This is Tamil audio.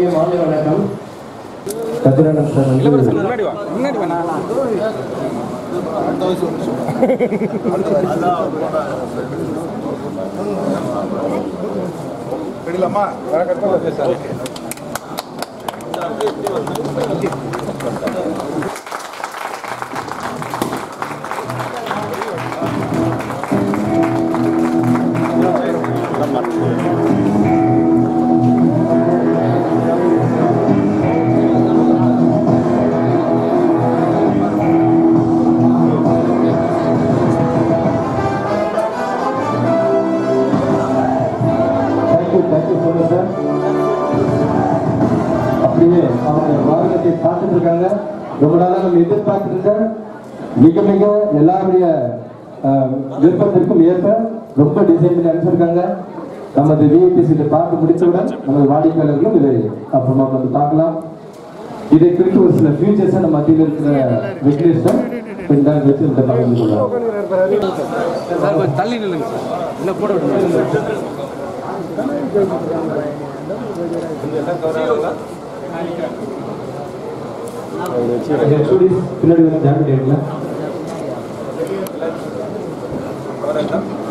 இனிய மாலை வணக்கம் கதிரவன் சார் வந்து முன்னாடி வா முன்னாடி வா நான் ரெடிலாமா வேற கட்டல sir thank you thank you so much sir அப்படியே அவங்க வாகனத்தை பார்த்துட்டு இருக்காங்க ரொம்ப நாளாக நம்ம எதிர்பார்த்துட்டு இருக்க மிக மிக எல்லாருடைய அஹ், விருப்பத்திற்கும் ஏற்ப ரொம்ப டிசைன் பண்ணி அனுப்பிச்சிருக்காங்க நமது விஐபி சீட்டை பார்த்து முடித்தவுடன் நமது வாடிக்கையாளர்களும் இதை அப்புறமா வந்து பார்க்கலாம் இதை குறித்து ஒரு சில ஃபியூச்சர்ஸை நம்ம மத்தியில் இருக்கிற விக்னேஷன் பின்னால் வச்சு இந்த பகிர்ந்து கொள்ளலாம் சார் கொஞ்சம் தள்ளி நில்லுங்க சார் இல்லை கூட விடுங்க ஸ்டூடியோஸ் பின்னாடி வந்து ஜாயின் பண்ணிடுங்களா கவரேஜா